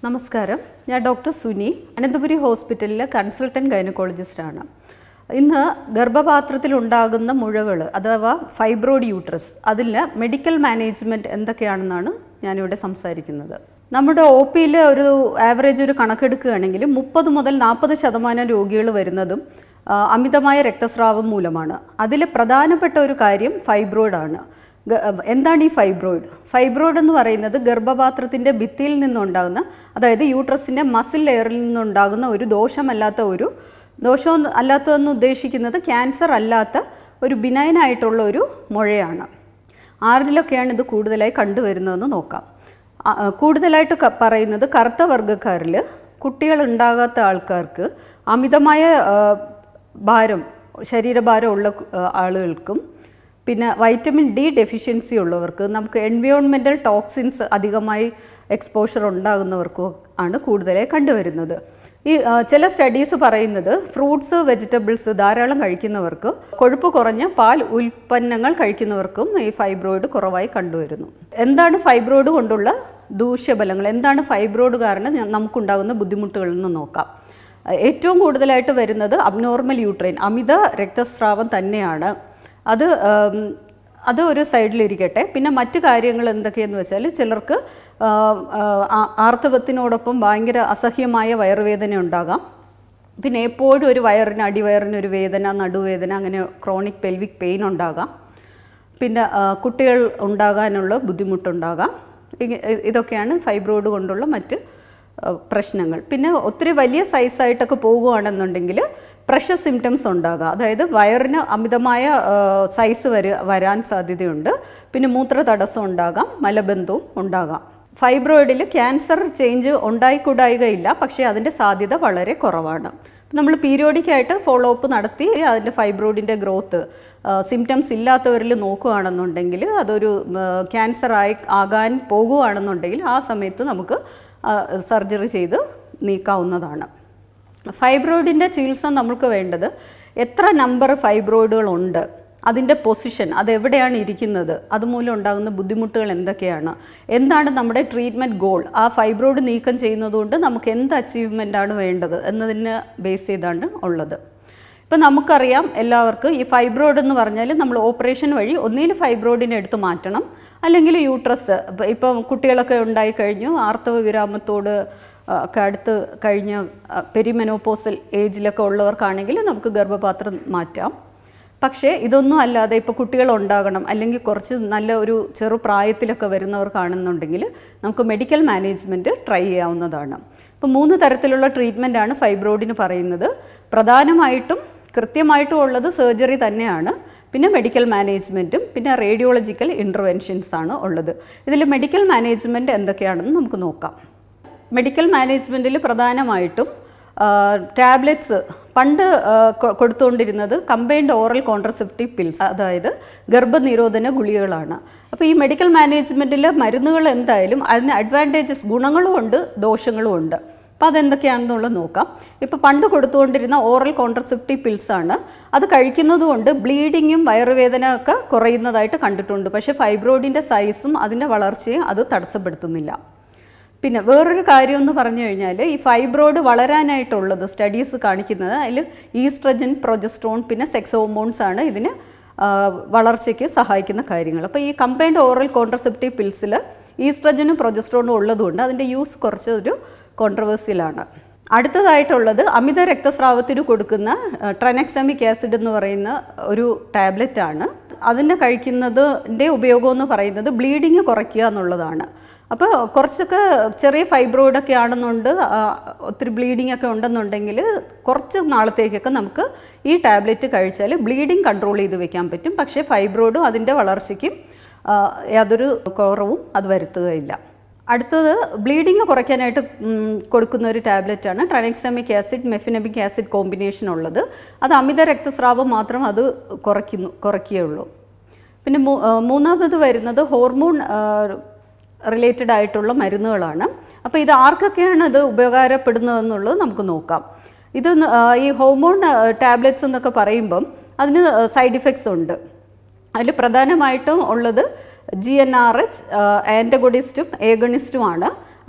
നമസ്കാരം ഞാൻ ഡോക്ടർ സുനി അനന്തപുരി ഹോസ്പിറ്റലിലെ കൺസൾട്ടൻറ്റ് ഗൈനക്കോളജിസ്റ്റാണ് ഇന്ന് ഗർഭപാത്രത്തിലുണ്ടാകുന്ന മുഴകൾ അഥവാ ഫൈബ്രോയിഡ് യൂട്രസ് അതിൽ മെഡിക്കൽ മാനേജ്മെൻറ്റ് എന്തൊക്കെയാണെന്നാണ് ഞാനിവിടെ സംസാരിക്കുന്നത് നമ്മുടെ ഒ പിയിൽ ഒരു ആവറേജ് ഒരു കണക്കെടുക്കുകയാണെങ്കിൽ മുപ്പത് മുതൽ നാൽപ്പത് ശതമാനം രോഗികൾ വരുന്നതും ആ, അമിതമായ രക്തസ്രാവം മൂലമാണ് അതിൽ പ്രധാനപ്പെട്ട ഒരു കാര്യം ഫൈബ്രോയിഡ് ആണ് ഗ- എന്താണ് ഈ ഫൈബ്രോയിഡ് ഫൈബ്രോയിഡ് എന്ന് പറയുന്നത് ഗർഭപാത്രത്തിൻ്റെ ഭിത്തിയിൽ നിന്നുണ്ടാകുന്ന അതായത് യൂട്രസിൻ്റെ മസിൽ ലെയറിൽ നിന്നുണ്ടാകുന്ന ഒരു ദോഷമല്ലാത്ത ഒരു ദോഷം അല്ലാത്തതെന്ന് ഉദ്ദേശിക്കുന്നത് ക്യാൻസർ അല്ലാത്ത ഒരു ബിനൈനായിട്ടുള്ള ഒരു മുഴയാണ് ആരിലൊക്കെയാണ് ഇത് കൂടുതലായി കണ്ടുവരുന്നതെന്ന് നോക്കാം ആ, ആ, കൂടുതലായിട്ട് ക- പറയുന്നത് കറുത്ത വർഗ്ഗക്കാരിൽ കുട്ടികൾ ഉണ്ടാകാത്ത ആൾക്കാർക്ക് അമിതമായ ആ, ഭാരം ശരീരഭാരം ഉള്ള കു- ആ, ആളുകൾക്കും പിന്നെ വൈറ്റമിൻ ഡി ഡെഫിഷ്യൻസി ഉള്ളവർക്ക് നമുക്ക് എൻവയോൺമെൻറ്റൽ ടോക്സിൻസ് അധികമായി എക്സ്പോഷർ ഉണ്ടാകുന്നവർക്കും ആണ് കൂടുതലായി കണ്ടുവരുന്നത് ഈ ആ, ചില സ്റ്റഡീസ് പറയുന്നത് ഫ്രൂട്ട്സ് വെജിറ്റബിൾസ് ധാരാളം കഴിക്കുന്നവർക്ക് കൊഴുപ്പ് കുറഞ്ഞ പാൽ ഉൽപ്പന്നങ്ങൾ കഴിക്കുന്നവർക്കും ഈ ഫൈബ്രോയിഡ് കുറവായി കണ്ടുവരുന്നു എന്താണ് ഫൈബ്രോയിഡ് കൊണ്ടുള്ള ദൂഷ്യഫലങ്ങൾ എന്താണ് ഫൈബ്രോയിഡ് കാരണം ഞ- നമുക്കുണ്ടാകുന്ന ബുദ്ധിമുട്ടുകളിൽ നിന്ന് നോക്കാം ഏറ്റവും കൂടുതലായിട്ട് വരുന്നത് അബ്നോർമൽ യൂട്രൈൻ അമിത രക്തസ്രാവം തന്നെയാണ് അത് ഉം, അത് ഒരു സൈഡിലിരിക്കട്ടെ പിന്നെ മറ്റു കാര്യങ്ങൾ എന്തൊക്കെയെന്ന് വെച്ചാൽ ചിലർക്ക് ആ, ആ, ആർത്തവത്തിനോടൊപ്പം ഭയങ്കര അസഹ്യമായ വയറുവേദന ഉണ്ടാകാം പിന്നെ എപ്പോഴും ഒരു വയറിന് അടിവയറിന് ഒരു വേദന നടുവേദന അങ്ങനെ ക്രോണിക് പെൽവിക് പെയിൻ ഉണ്ടാകാം പിന്നെ ആ, കുട്ടികൾ ഉണ്ടാകാനുള്ള ബുദ്ധിമുട്ടുണ്ടാകാം ഇങ്ങ- ഇതൊക്കെയാണ് ഫൈബ്രോയിഡ് കൊണ്ടുള്ള മറ്റ് ആ, പ്രശ്നങ്ങൾ പിന്നെ ഒത്തിരി വലിയ സൈസായിട്ടൊക്കെ പോകുകയാണെന്നുണ്ടെങ്കിൽ പ്രഷർ സിംറ്റംസ് ഉണ്ടാകാം അതായത് വയറിന് അമിതമായ ആ, സൈസ് വര വരാൻ സാധ്യതയുണ്ട് പിന്നെ മൂത്ര തടസ്സം ഉണ്ടാകാം മലബന്ധവും ഉണ്ടാകാം ഫൈബ്രോയിഡിൽ ക്യാൻസർ ചേഞ്ച് ഉണ്ടായിക്കൂടായികയില്ല പക്ഷേ അതിൻ്റെ സാധ്യത വളരെ കുറവാണ് നമ്മൾ പീരിയോഡിക്കായിട്ട് ഫോളോ അപ്പ് നടത്തി അതിൻ്റെ ഫൈബ്രോയിഡിൻ്റെ ഗ്രോത്ത് സിംറ്റംസ് ഇല്ലാത്തവരിൽ നോക്കുകയാണെന്നുണ്ടെങ്കിൽ അതൊരു ക്യാൻസർ ആയി ആകാൻ പോകുകയാണെന്നുണ്ടെങ്കിൽ ആ സമയത്ത് നമുക്ക് സർജറി ചെയ്ത് നീക്കാവുന്നതാണ് ഫൈബ്രോയിഡിൻ്റെ ചികിത്സ നമുക്ക് വേണ്ടത് എത്ര നമ്പർ ഫൈബ്രോയിഡുകളുണ്ട് അതിൻ്റെ പൊസിഷൻ അതെവിടെയാണ് ഇരിക്കുന്നത് അതുമൂലം ഉണ്ടാകുന്ന ബുദ്ധിമുട്ടുകൾ എന്തൊക്കെയാണ് എന്താണ് നമ്മുടെ ട്രീറ്റ്മെൻറ്റ് ഗോൾ ആ ഫൈബ്രോയിഡ് നീക്കം ചെയ്യുന്നതുകൊണ്ട് നമുക്ക് എന്ത് അച്ചീവ്മെൻ്റ് ആണ് വേണ്ടത് എന്നതിനെ ബേസ് ചെയ്താണ് ഉള്ളത് ഇപ്പം നമുക്കറിയാം എല്ലാവർക്കും ഈ ഫൈബ്രോയിഡ് എന്ന് പറഞ്ഞാൽ നമ്മൾ ഓപ്പറേഷൻ വഴി ഒന്നിൽ ഫൈബ്രോയിഡിനെ എടുത്ത് മാറ്റണം അല്ലെങ്കിൽ യൂട്രസ് ഇപ്പം ഇപ്പം കുട്ടികളൊക്കെ ഉണ്ടായി കഴിഞ്ഞു ആർത്തവ വിരാമത്തോട് ആ, ഒക്കെ അടുത്ത് കഴിഞ്ഞ പെരിമെനോപോസൽ ഏജിലൊക്കെ ഉള്ളവർക്കാണെങ്കിൽ നമുക്ക് ഗർഭപാത്രം മാറ്റാം പക്ഷേ ഇതൊന്നും അല്ലാതെ ഇപ്പോൾ കുട്ടികൾ ഉണ്ടാകണം അല്ലെങ്കിൽ കുറച്ച് നല്ല ഒരു ചെറു പ്രായത്തിലൊക്കെ വരുന്നവർക്കാണെന്നുണ്ടെങ്കിൽ നമുക്ക് മെഡിക്കൽ മാനേജ്മെൻറ്റ് ട്രൈ ചെയ്യാവുന്നതാണ് ഇപ്പോൾ മൂന്ന് തരത്തിലുള്ള ട്രീറ്റ്മെൻറ്റാണ് ഫൈബ്രോയിഡിന് പറയുന്നത് പ്രധാനമായിട്ടും കൃത്യമായിട്ടും ഉള്ളത് സർജറി തന്നെയാണ് പിന്നെ മെഡിക്കൽ മാനേജ്മെൻറ്റും പിന്നെ റേഡിയോളജിക്കൽ ഇൻ്റർവെൻഷൻസ് ആണ് ഉള്ളത് ഇതിൽ മെഡിക്കൽ മാനേജ്മെൻറ്റ് എന്തൊക്കെയാണെന്ന് നമുക്ക് നോക്കാം മെഡിക്കൽ മാനേജ്മെൻറ്റിൽ പ്രധാനമായിട്ടും ടാബ്ലറ്റ്സ് പണ്ട് ആ, കൊ- കൊടുത്തുകൊണ്ടിരുന്നത് കമ്പൈൻഡ് ഓറൽ കോൺട്രസെപ്റ്റീവ് പിൽസ് അതായത് ഗർഭനിരോധന ഗുളികകളാണ് അപ്പോൾ ഈ മെഡിക്കൽ മാനേജ്മെൻറ്റിൽ മരുന്നുകൾ എന്തായാലും അതിന് അഡ്വാൻറ്റേജസ് ഗുണങ്ങളും ഉണ്ട് ദോഷങ്ങളും ഉണ്ട് അപ്പോൾ അതെന്തൊക്കെയാണെന്നുള്ളത് നോക്കാം ഇപ്പോൾ പണ്ട് കൊടുത്തുകൊണ്ടിരുന്ന ഓറൽ കോൺട്രസെപ്റ്റീവ് പിൽസാണ് അത് കഴിക്കുന്നത് കൊണ്ട് ബ്ലീഡിങ്ങും വയറുവേദന ഒക്കെ കുറയുന്നതായിട്ട് കണ്ടിട്ടുണ്ട് പക്ഷേ ഫൈബ്രോയിഡിൻ്റെ സൈസും അതിൻ്റെ വളർച്ചയും അത് തടസ്സപ്പെടുത്തുന്നില്ല പിന്നെ വേറൊരു കാര്യം എന്ന് പറഞ്ഞു കഴിഞ്ഞാൽ ഈ ഫൈബ്രോയിഡ് വളരാനായിട്ടുള്ളത് സ്റ്റഡീസ് കാണിക്കുന്നത് അതിൽ ഈസ്ട്രജൻ പ്രൊജസ്ട്രോൺ പിന്നെ സെക്സ് ഹോർമോൺസ് ആണ് ഇതിന് ആ, വളർച്ചയ്ക്ക് സഹായിക്കുന്ന കാര്യങ്ങൾ അപ്പോൾ ഈ കമ്പൈൻഡ് ഓറൽ കോൺട്രസെപ്റ്റീവ് പിൽസിൽ ഈസ്ട്രജനും പ്രൊജസ്ട്രോണും ഉള്ളതുകൊണ്ട് അതിൻ്റെ യൂസ് കുറച്ച് ഒരു കോൺട്രവേഴ്സ്യലാണ് അടുത്തതായിട്ടുള്ളത് അമിത രക്തസ്രാവത്തിന് കൊടുക്കുന്ന ട്രനക്സമിക് ആസിഡ് എന്ന് പറയുന്ന ഒരു ടാബ്ലറ്റ് ആണ് അതിനെ കഴിക്കുന്നതിൻ്റെ ഉപയോഗം എന്ന് പറയുന്നത് ബ്ലീഡിങ് കുറയ്ക്കുക എന്നുള്ളതാണ് അപ്പോൾ കുറച്ചൊക്കെ ചെറിയ ഫൈബ്രോയിഡൊക്കെ ആണെന്നുണ്ട് ആ, ഒത്തിരി ബ്ലീഡിംഗ് ഒക്കെ ഉണ്ടെന്നുണ്ടെങ്കിൽ കുറച്ച് നാളത്തേക്കൊക്കെ നമുക്ക് ഈ ടാബ്ലറ്റ് കഴിച്ചാൽ ബ്ലീഡിങ് കൺട്രോൾ ചെയ്ത് വെക്കാൻ പറ്റും പക്ഷേ ഫൈബ്രോയിഡും അതിൻ്റെ വളർച്ചയ്ക്കും ആ, യാതൊരു കുറവും അത് വരുത്തുകയില്ല അടുത്തത് ബ്ലീഡിങ് കുറയ്ക്കാനായിട്ട് ഉം, കൊടുക്കുന്ന ഒരു ടാബ്ലറ്റാണ് tranexamic acid mefenamic acid combination ഉള്ളത് അത് അമിത രക്തസ്രാവം മാത്രം അത് കുറയ്ക്കുന്നു കുറയ്ക്കുകയുള്ളൂ പിന്നെ മൂ- ആ, മൂന്നാമത് വരുന്നത് ഹോർമോൺ റിലേറ്റഡ് ആയിട്ടുള്ള മരുന്നുകളാണ് അപ്പോൾ ഇത് ആർക്കൊക്കെയാണ് ഇത് ഉപകാരപ്പെടുന്നതെന്നുള്ളത് നമുക്ക് നോക്കാം ഇത് ന- ആ, ഈ ഹോർമോൺ ടാബ്ലറ്റ്സ് എന്നൊക്കെ പറയുമ്പം അതിന് സൈഡ് ഇഫക്ട്സ് ഉണ്ട് അതിൽ പ്രധാനമായിട്ടും ഉള്ളത് ജി എൻ ആർ എച്ച് ആൻറ്റഗോണിസ്റ്റും ഏഗണിസ്റ്റുമാണ്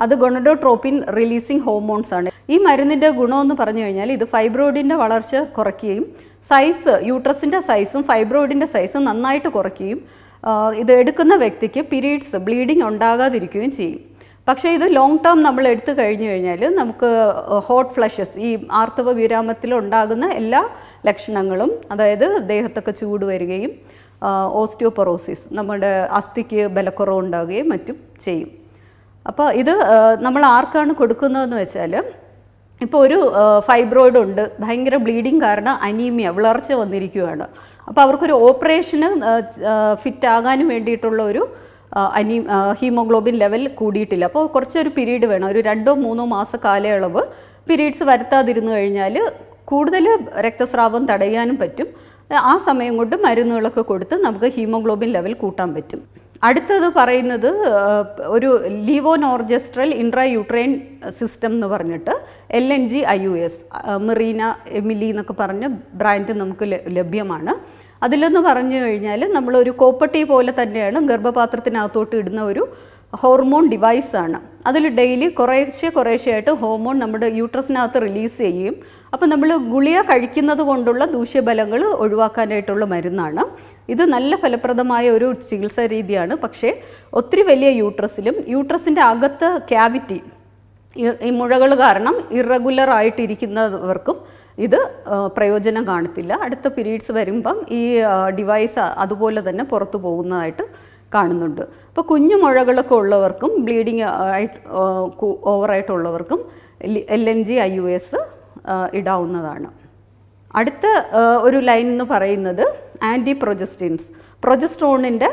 അത് ഗൊണഡോട്രോപ്പിൻ റിലീസിങ് ഹോർമോൺസ് ആണ് ഈ മരുന്നിൻ്റെ ഗുണമെന്ന് പറഞ്ഞു കഴിഞ്ഞാൽ ഇത് ഫൈബ്രോയിഡിൻ്റെ വളർച്ച കുറയ്ക്കുകയും സൈസ് യൂട്രസിൻ്റെ സൈസും ഫൈബ്രോയിഡിൻ്റെ സൈസും നന്നായിട്ട് കുറയ്ക്കുകയും ആ, ഇത് എടുക്കുന്ന വ്യക്തിക്ക് പീരീഡ്സ് ബ്ലീഡിങ് ഉണ്ടാകാതിരിക്കുകയും ചെയ്യും പക്ഷേ ഇത് ലോങ് ടേം നമ്മൾ എടുത്തു കഴിഞ്ഞു കഴിഞ്ഞാൽ നമുക്ക് ഹോട്ട് ഫ്ലഷസ് ഈ ആർത്തവ വിരാമത്തിൽ ഉണ്ടാകുന്ന എല്ലാ ലക്ഷണങ്ങളും അതായത് ദേഹത്തൊക്കെ ചൂട് വരികയും ഓസ്റ്റിയോപൊറോസിസ് നമ്മുടെ അസ്ഥിക്ക് ബലക്കുറവ് ഉണ്ടാകുകയും മറ്റും ചെയ്യും അപ്പോൾ ഇത് ആ, നമ്മൾ ആർക്കാണ് കൊടുക്കുന്നതെന്ന് വെച്ചാൽ ഇപ്പോൾ ഒരു ഫൈബ്രോയിഡ് ഉണ്ട് ഭയങ്കര ബ്ലീഡിങ് കാരണം അനീമിയ വിളർച്ച വന്നിരിക്കുകയാണ് അപ്പോൾ അവർക്കൊരു ഓപ്പറേഷന് ഫിറ്റ് ആകാനും വേണ്ടിയിട്ടുള്ള ഒരു ആ, അനി ആ, ഹീമോഗ്ലോബിൻ ലെവൽ കൂടിയിട്ടില്ല അപ്പോൾ കുറച്ചൊരു പീരീഡ് വേണം ഒരു രണ്ടോ മൂന്നോ മാസ കാലയളവ് പീരീഡ്സ് വരുത്താതിരുന്നു കഴിഞ്ഞാൽ കൂടുതൽ രക്തസ്രാവം തടയാനും പറ്റും ആ സമയം കൊണ്ട് മരുന്നുകളൊക്കെ കൊടുത്ത് നമുക്ക് ഹീമോഗ്ലോബിൻ ലെവൽ കൂട്ടാൻ പറ്റും അടുത്തത് പറയുന്നത് ആ, ഒരു ലീവോനോർജസ്ട്രൽ ഇൻട്രാ യൂട്രൈൻ സിസ്റ്റം എന്ന് പറഞ്ഞിട്ട് L N G I U S Mirena Emily എന്നൊക്കെ പറഞ്ഞ ബ്രാൻഡ് നമുക്ക് ല- ലഭ്യമാണ് അതിലെന്ന് പറഞ്ഞു കഴിഞ്ഞാൽ നമ്മളൊരു കോപ്പട്ടി പോലെ തന്നെയാണ് ഗർഭപാത്രത്തിനകത്തോട്ട് ഇടുന്ന ഒരു ഹോർമോൺ ഡിവൈസാണ് അതിൽ ഡെയിലി കുറേശ്ശെ കുറേശ്ശെയായിട്ട് ഹോർമോൺ നമ്മുടെ യൂട്രസിനകത്ത് റിലീസ് ചെയ്യും അപ്പോൾ നമ്മൾ ഗുളിക കഴിക്കുന്നത് കൊണ്ടുള്ള ദൂഷ്യഫലങ്ങൾ ഒഴിവാക്കാനായിട്ടുള്ള മരുന്നാണ് ഇത് നല്ല ഫലപ്രദമായ ഒരു ചികിത്സാ രീതിയാണ് പക്ഷേ ഒത്തിരി വലിയ യൂട്രസിലും യൂട്രസിൻ്റെ അകത്ത് ക്യാവിറ്റി ഈ- ഈ മുഴകൾ കാരണം ഇറഗുലർ ആയിട്ടിരിക്കുന്നവർക്കും ഇത് ആ, പ്രയോജനം കാണത്തില്ല അടുത്ത പീരീഡ്സ് വരുമ്പം ഈ ഡിവൈസ് അതുപോലെ തന്നെ പുറത്തു പോകുന്നതായിട്ട് കാണുന്നുണ്ട് അപ്പോൾ കുഞ്ഞു മുഴകളൊക്കെ ഉള്ളവർക്കും ബ്ലീഡിങ് ആയിട്ട് ഓവറായിട്ടുള്ളവർക്കും L N G I U S ഇടാവുന്നതാണ് അടുത്ത ആ, ഒരു ലൈൻ എന്ന് പറയുന്നത് ആൻറ്റി പ്രൊജസ്റ്റിൻസ് പ്രൊജസ്ട്രോണിൻ്റെ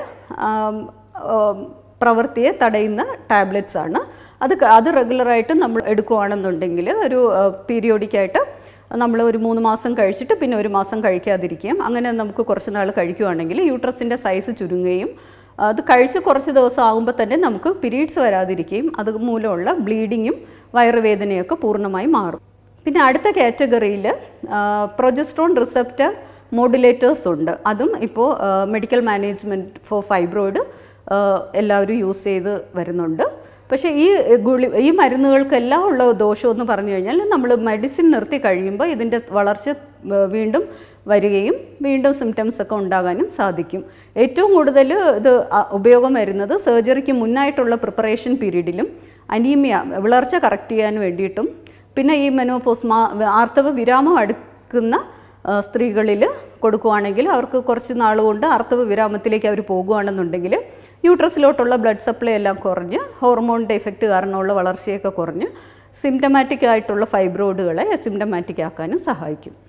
പ്രവൃത്തിയെ തടയുന്ന ടാബ്ലറ്റ്സ് ആണ് അത് ക- അത് റെഗുലറായിട്ട് നമ്മൾ എടുക്കുകയാണെന്നുണ്ടെങ്കിൽ ഒരു പീരിയോഡിക്കായിട്ട് നമ്മൾ ഒരു മൂന്ന് മാസം കഴിച്ചിട്ട് പിന്നെ ഒരു മാസം കഴിക്കാതിരിക്കുകയും അങ്ങനെ നമുക്ക് കുറച്ച് നാൾ കഴിക്കുകയാണെങ്കിൽ യൂട്രസിൻ്റെ സൈസ് ചുരുങ്ങുകയും അത് കഴിച്ച് കുറച്ച് ദിവസം ആകുമ്പോൾ തന്നെ നമുക്ക് പീരീഡ്സ് വരാതിരിക്കുകയും അത് മൂലമുള്ള ബ്ലീഡിങ്ങും വയറുവേദനയൊക്കെ പൂർണ്ണമായി മാറും പിന്നെ അടുത്ത കാറ്റഗറിയിൽ പ്രൊജസ്ട്രോൺ റിസപ്റ്റർ മോഡുലേറ്റേഴ്സ് ഉണ്ട് അതും ഇപ്പോൾ മെഡിക്കൽ മാനേജ്മെൻറ്റ് ഫോർ ഫൈബ്രോയിഡ് എല്ലാവരും യൂസ് ചെയ്ത് വരുന്നുണ്ട് പക്ഷേ ഈ ഗുളി ഈ മരുന്നുകൾക്കെല്ലാം ഉള്ള ദോഷം എന്ന് പറഞ്ഞു കഴിഞ്ഞാൽ നമ്മൾ മെഡിസിൻ നിർത്തി കഴിയുമ്പോൾ ഇതിൻ്റെ വളർച്ച ആ, വീണ്ടും വരികയും വീണ്ടും സിംറ്റംസ് ഒക്കെ ഉണ്ടാകാനും സാധിക്കും ഏറ്റവും കൂടുതൽ ഇത് അ- ഉപയോഗം വരുന്നത് സർജറിക്ക് മുന്നായിട്ടുള്ള പ്രിപ്പറേഷൻ പീരീഡിലും അനീമിയ വിളർച്ച കറക്റ്റ് ചെയ്യാൻ വേണ്ടിയിട്ടും പിന്നെ ഈ മെനോപോസ് മാ ആർത്തവ വിരാമം അടുക്കുന്ന സ്ത്രീകളിൽ കൊടുക്കുവാണെങ്കിൽ അവർക്ക് കുറച്ച് നാൾ കൊണ്ട് ആർത്തവ വിരാമത്തിലേക്ക് അവർ പോകുകയാണെന്നുണ്ടെങ്കിൽ യൂട്രസിലോട്ടുള്ള ബ്ലഡ് സപ്ലൈ എല്ലാം കുറഞ്ഞ് ഹോർമോണിൻ്റെ എഫക്റ്റ് കാരണമുള്ള വളർച്ചയൊക്കെ കുറഞ്ഞ് സിംറ്റമാറ്റിക് ആയിട്ടുള്ള ഫൈബ്രോയിഡുകളെ സിംറ്റമാറ്റിക് ആക്കാനും സഹായിക്കും